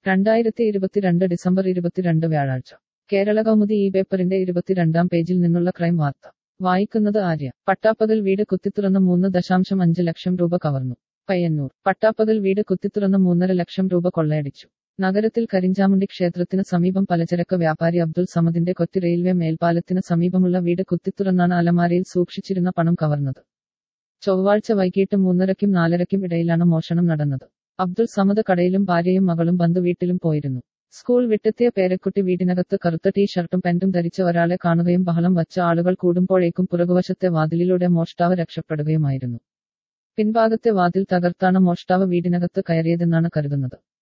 രണ്ടായിരത്തി ഇരുപത്തിരണ്ട് ഡിസംബർ ഇരുപത്തിരണ്ട് വ്യാഴാഴ്ച കേരള കൗമുദി ഈ പേപ്പറിന്റെ ഇരുപത്തിരണ്ടാം പേജിൽ നിന്നുള്ള ക്രൈം വാർത്ത വായിക്കുന്നത് ആര്യ പട്ടാപ്പകൽ വീട് കുത്തിത്തുറന്ന് മൂന്ന് ദശാംശം അഞ്ച് ലക്ഷം രൂപ കവർന്നു പയ്യന്നൂർ പട്ടാപ്പകൽ വീട് കുത്തിത്തുറന്ന് മൂന്നര ലക്ഷം രൂപ കൊള്ളയടിച്ചു നഗരത്തിൽ കരിഞ്ചാമുണ്ടി ക്ഷേത്രത്തിന് സമീപം പലചരക്ക് വ്യാപാരി അബ്ദുൾ സമദിന്റെ കൊത്തി റെയിൽവേ മേൽപ്പാലത്തിന് സമീപമുള്ള വീട് കുത്തിത്തുറന്നാണ് അലമാരയിൽ സൂക്ഷിച്ചിരുന്ന പണം കവർന്നത് ചൊവ്വാഴ്ച വൈകിട്ട് മൂന്നരയ്ക്കും നാലരയ്ക്കും ഇടയിലാണ് മോഷണം നടന്നത് അബ്ദുൾ സമദ് കടയിലും ഭാര്യയും മകളും ബന്ധുവീട്ടിലും പോയിരുന്നു സ്കൂൾ വിട്ടെത്തിയ പേരക്കുട്ടി വീടിനകത്ത് കറുത്ത ടീ ഷർട്ടും പാന്റും ധരിച്ച ഒരാളെ കാണുകയും ബഹളം വച്ച ആളുകൾ കൂടുമ്പോഴേക്കും പുറകുവശത്തെ വാതിലിലൂടെ മോഷ്ടാവ് രക്ഷപ്പെടുകയുമായിരുന്നു പിൻഭാഗത്തെ വാതിൽ തകർത്താണ് മോഷ്ടാവ് വീടിനകത്ത് കയറിയതെന്നാണ് കരുതുന്നത്